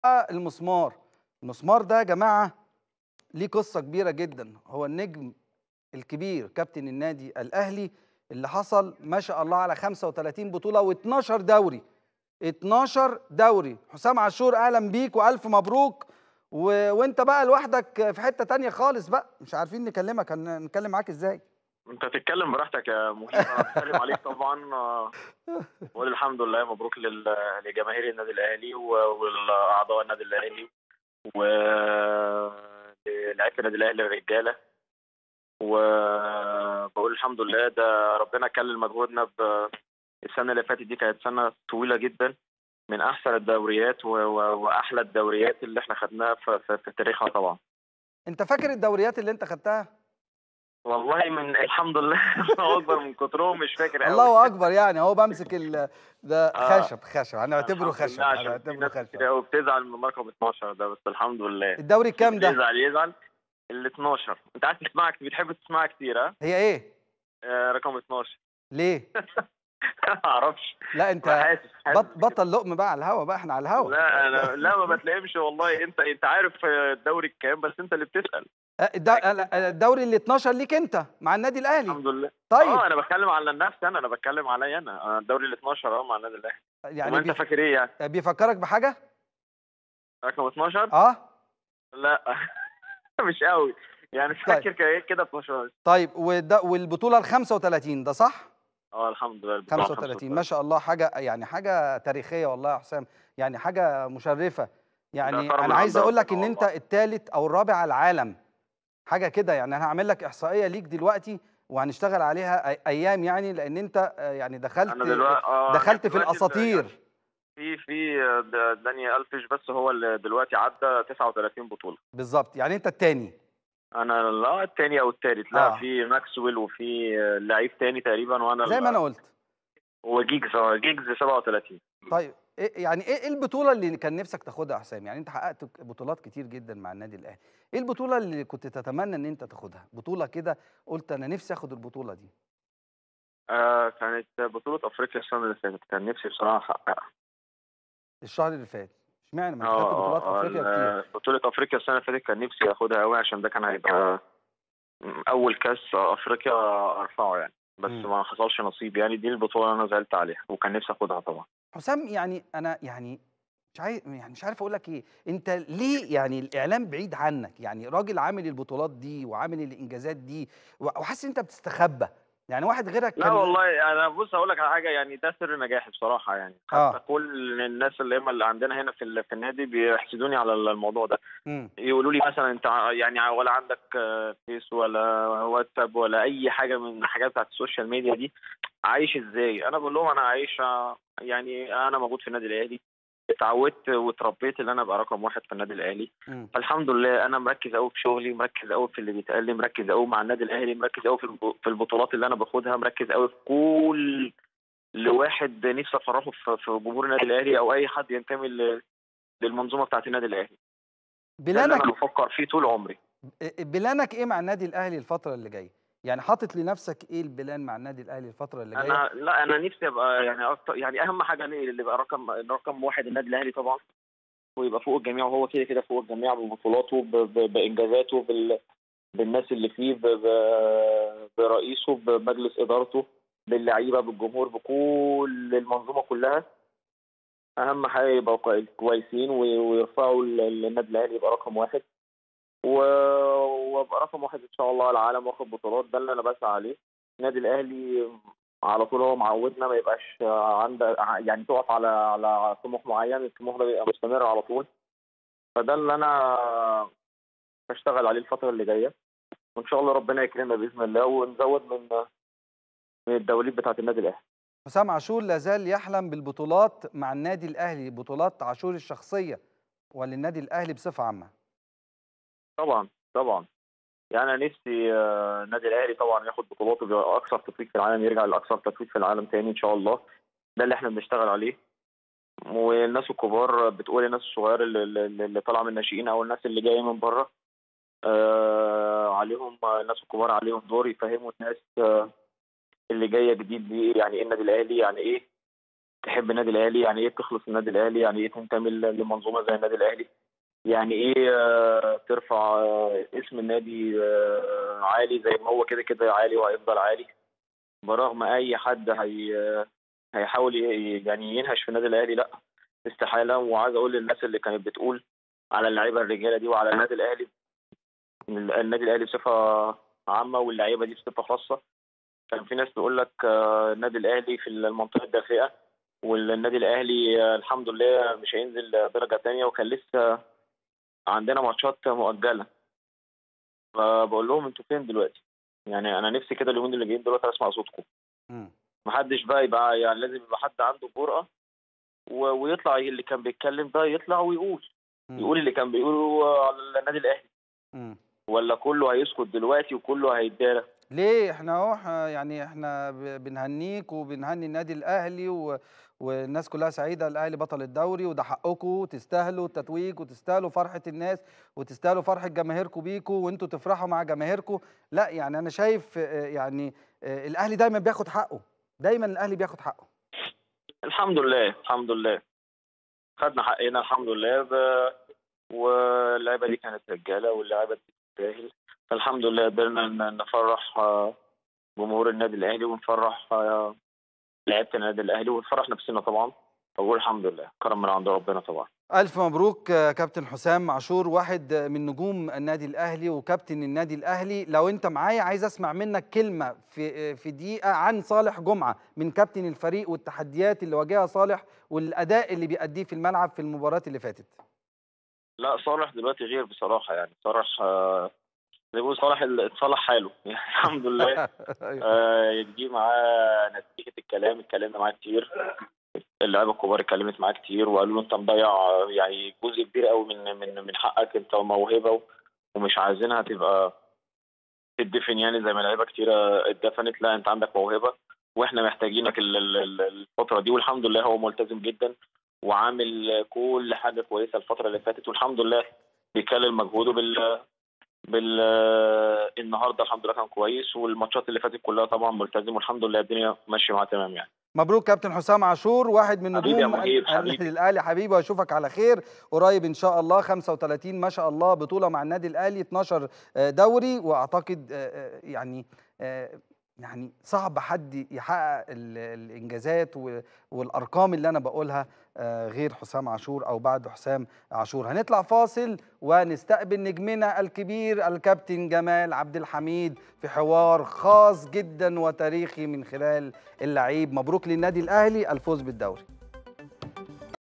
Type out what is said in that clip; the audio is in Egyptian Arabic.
المسمار المسمار ده يا جماعه ليه قصه كبيره جدا هو النجم الكبير كابتن النادي الاهلي اللي حصل ما شاء الله على 35 بطوله و12 دوري 12 دوري حسام عاشور اهلا بيك والف مبروك و... وانت بقى لوحدك في حته تانية خالص بقى مش عارفين نكلمك هن- نتكلم معاك ازاي انت تتكلم براحتك يا مهيب انا بتكلم عليك طبعا آه، وقول الحمد لله مبروك لل- لجماهير النادي الاهلي و- والاعضاء النادي الاهلي ولعيبه النادي الاهلي الرجاله وبقول الحمد لله ده ربنا كلل مجهودنا ب- السنه اللي فاتت دي كانت سنه طويله جدا من احسن الدوريات و- و- واحلى الدوريات اللي احنا خدناها في, في, في تاريخها طبعا انت فاكر الدوريات اللي انت خدتها والله من الحمد لله الله اكبر من كترهم مش فاكر قوي الله اكبر يعني اهو بمسك ال... ده آه. خشب خشب هنعتبره الحمد خشب لله عشان في هنعتبره ناس كتير خشب قوي بتزعل من رقم 12 ده بس الحمد لله الدوري الكام ده يزعل يزعل ال 12 انت عايز تسمعها كتير بتحب تسمعها كتير ها هي ايه آه، رقم 12 ليه ما اعرفش لا انت حاسس حاسس بط... بطل لقم بقى على الهوا بقى احنا على الهوا لا انا لا ما بتلاقيش والله انت انت عارف الدوري الكام بس انت اللي بتسال آه، الد- الدوري ال 12 ليك انت مع النادي الاهلي الحمد لله طيب اه انا بتكلم على نفسي انا انا بتكلم عليا انا أنا الدوري ال 12 اه مع النادي الاهلي يعني يعني انت بيف... فاكر ايه يعني بيفكرك بحاجه رقم 12 اه لا مش قوي يعني طيب. فاكر كده كده 12 طيب والد... والبطوله ال 35 ده صح اه الحمد لله البطولة 35 ما شاء الله حاجه يعني حاجه تاريخيه والله يا حسام يعني حاجه مشرفه يعني كرم انا عايز الأرض اقول لك ربنا ان انت والله. الثالث او الرابع على العالم حاجه كده يعني انا هعمل لك احصائيه ليك دلوقتي وهنشتغل عليها أي- ايام يعني لان انت آه، يعني دخلت انا دلوقتي اه أنا دخلت في دلوقتي الاساطير في في د- داني الفيش بس هو اللي دلوقتي عدى 39 بطوله بالظبط يعني انت الثاني انا لا الثاني او الثالث لا آه. في ماكسويل وفي لعيب تاني تقريبا وانا زي ما انا قلت وجيجز اه جيجز 37 طيب إيه يعني ايه إيه البطوله اللي كان نفسك تاخدها يا حسام يعني انت حققت بطولات كتير جدا مع النادي الاهلي ايه البطوله اللي كنت تتمنى ان انت تاخدها بطوله كده قلت انا نفسي اخد البطوله دي آه كانت بطوله افريقيا السنه اللي فاتت كان نفسي بصراحه احققها الشهر اللي فات اشمعنى ما انت اه خدت بطولات آه، افريقيا ال- كتير بطوله افريقيا السنه اللي فاتت كان نفسي اخدها قوي عشان ده كان هيبقى اول كاس افريقيا ارفعه يعني بس مم. ما حصلش نصيب يعني دي البطوله اللي انا زعلت عليها وكان نفسي اخدها طبعا حسام يعني انا يعني مش عارف يعني مش عارف اقول لك ايه انت ليه يعني الاعلام بعيد عنك يعني راجل عامل البطولات دي وعامل الانجازات دي و- وحاسس ان انت بتستخبى يعني واحد غيرك لا كان والله انا بص اقول لك على حاجه يعني ده سر نجاحي بصراحه يعني حتى آه. كل الناس اللي هم اللي عندنا هنا في ال- في النادي بيحسدوني على الموضوع ده مم. يقولوا لي مثلا انت ع- يعني ولا عندك آه، فيس ولا واتساب ولا اي حاجه من الحاجات بتاعت السوشيال ميديا دي عايش ازاي انا بقول لهم انا عايش آه، يعني انا موجود في النادي الاهلي اتعودت واتربيت ان انا ابقى رقم واحد في النادي الاهلي مم. فالحمد لله انا مركز قوي في شغلي مركز قوي في اللي بيتقال لي مركز قوي مع النادي الاهلي مركز قوي في الب- في البطولات اللي انا باخدها مركز قوي في كل لواحد نفسي افرحه في في جمهور النادي الاهلي او اي حد ينتمي ل- للمنظومه بتاعت النادي الاهلي ده اللي بلانك انا بفكر فيه طول عمري بلانك ايه مع النادي الاهلي الفتره اللي جايه يعني حاطط لنفسك ايه البلان مع النادي الاهلي الفتره اللي جايه انا لا انا نفسي ابقى يعني أكتر يعني اهم حاجه ليه اللي يبقى رقم رقم واحد النادي الاهلي طبعا ويبقى فوق الجميع وهو كده كده فوق الجميع ببطولاته ب- ب- بانجازاته بال بالناس اللي فيه ب- ب- برئيسه بمجلس ادارته باللعيبه بالجمهور بكل المنظومه كلها اهم حاجه يبقوا كوي- كويسين وي- ويرفعوا ال- ال- النادي الاهلي يبقى رقم واحد و- وابقى رقم واحد ان شاء الله على العالم واخد بطولات ده اللي انا بسعى عليه النادي الاهلي على طول هو معودنا ما يبقاش عنده يعني تقف على على طموح معين الطموح ده بيبقى مستمر على طول فده اللي انا بشتغل عليه الفتره اللي جايه وان شاء الله ربنا يكرمنا باذن الله ونزود من من الدواليب بتاعه النادي الاهلي حسام عاشور لا زال يحلم بالبطولات مع النادي الاهلي بطولات عاشور الشخصيه وللنادي الاهلي بصفه عامه طبعا طبعا يعني انا نفسي آه، النادي الاهلي طبعا ياخد بطولاته يبقى اكثر تتويج في العالم يرجع لاكثر تتويج في العالم تاني ان شاء الله ده اللي احنا بنشتغل عليه والناس الكبار بتقول الناس الصغيره اللي, اللي اللي طالعه من الناشئين او الناس اللي جايه من بره آه عليهم الناس الكبار عليهم دور يفهموا الناس آه اللي جايه جديد دي يعني ايه النادي الاهلي يعني ايه تحب النادي الاهلي يعني ايه تخلص النادي الاهلي يعني ايه تنتمي ل- لمنظومه زي النادي الاهلي يعني ايه آه، ترفع آه، اسم النادي آه، عالي زي ما هو كده كده عالي وهيفضل عالي برغم اي حد هي هيحاول ي- يعني ينهش في النادي الاهلي لا استحاله وعايز اقول للناس اللي كانت بتقول على اللعيبه الرجاله دي وعلى النادي الاهلي إن النادي الاهلي بصفه عامه واللعيبه دي بصفه خاصه كان في ناس تقول لك آه، النادي الاهلي في المنطقه الدافئه والنادي الاهلي آه، الحمد لله مش هينزل درجه تانية وكان لسه عندنا ماتشات مؤجله فبقول لهم انتوا فين دلوقتي يعني انا نفسي كده اليومين اللي جايين دلوقتي اسمع صوتكم مم. محدش بقى يبقى يعني لازم يبقى حد عنده جرأة و- ويطلع اللي كان بيتكلم ده يطلع ويقول مم. يقول اللي كان بيقوله على النادي الاهلي مم. ولا كله هيسكت دلوقتي وكله هيتدارى ليه احنا اهو ح- يعني احنا ب- بنهنيك وبنهني النادي الاهلي و... والناس كلها سعيده الاهلي بطل الدوري وده حقكم تستاهلوا التتويج وتستاهلوا فرحه الناس وتستاهلوا فرحه جماهيركم بيكم وانتوا تفرحوا مع جماهيركم لا يعني انا شايف آه، يعني آه، الاهلي دايما بياخد حقه دايما الاهلي بياخد حقه الحمد لله الحمد لله خدنا حقنا الحمد لله ب... واللعيبه دي كانت رجاله واللعيبه دي تستاهل فالحمد لله قدرنا ن- نفرح آه، جمهور النادي الاهلي ونفرح آه، لعيبه النادي الاهلي ونفرح نفسنا طبعا فبقول الحمد لله كرم من عند ربنا طبعا ألف مبروك آه، كابتن حسام عاشور واحد آه، من نجوم النادي الأهلي وكابتن النادي الأهلي لو أنت معايا عايز أسمع منك كلمة في آه، في دقيقة عن صالح جمعة من كابتن الفريق والتحديات اللي واجهها صالح والأداء اللي بيأديه في الملعب في المباراة اللي فاتت لا صالح دلوقتي غير بصراحه يعني صالح آه، زي ما بيقولوا صالح ال- اتصلح حاله يعني الحمد لله آه، جه معاه نتيجه الكلام اتكلمنا معاه كتير اللعيبه الكبار اتكلمت معاه كتير وقالوا له انت مضيع آه، يعني جزء كبير قوي من من من حقك انت موهبه و- ومش عايزينها تبقى تدفن يعني زي ما لعيبه كتيره اتدفنت لا انت عندك موهبه واحنا محتاجينك ال- ال- ال- الفتره دي والحمد لله هو ملتزم جدا وعامل كل حاجه كويسه الفتره اللي فاتت والحمد لله بيكلل مجهوده بال بال النهارده الحمد لله كان كويس والماتشات اللي فاتت كلها طبعا ملتزم والحمد لله الدنيا ماشيه معاه تمام يعني مبروك كابتن حسام عاشور واحد من حبيبي يا نجوم مهيب، النادي حبيبي. الاهلي حبيبي واشوفك على خير قريب ان شاء الله 35 ما شاء الله بطوله مع النادي الاهلي 12 آه، دوري واعتقد آه، آه، يعني آه، يعني صعب حد يحقق ال- الانجازات و- والارقام اللي انا بقولها آه، غير حسام عاشور او بعد حسام عاشور هنطلع فاصل ونستقبل نجمنا الكبير الكابتن جمال عبد الحميد في حوار خاص جدا وتاريخي من خلال اللعيب مبروك للنادي الاهلي الفوز بالدوري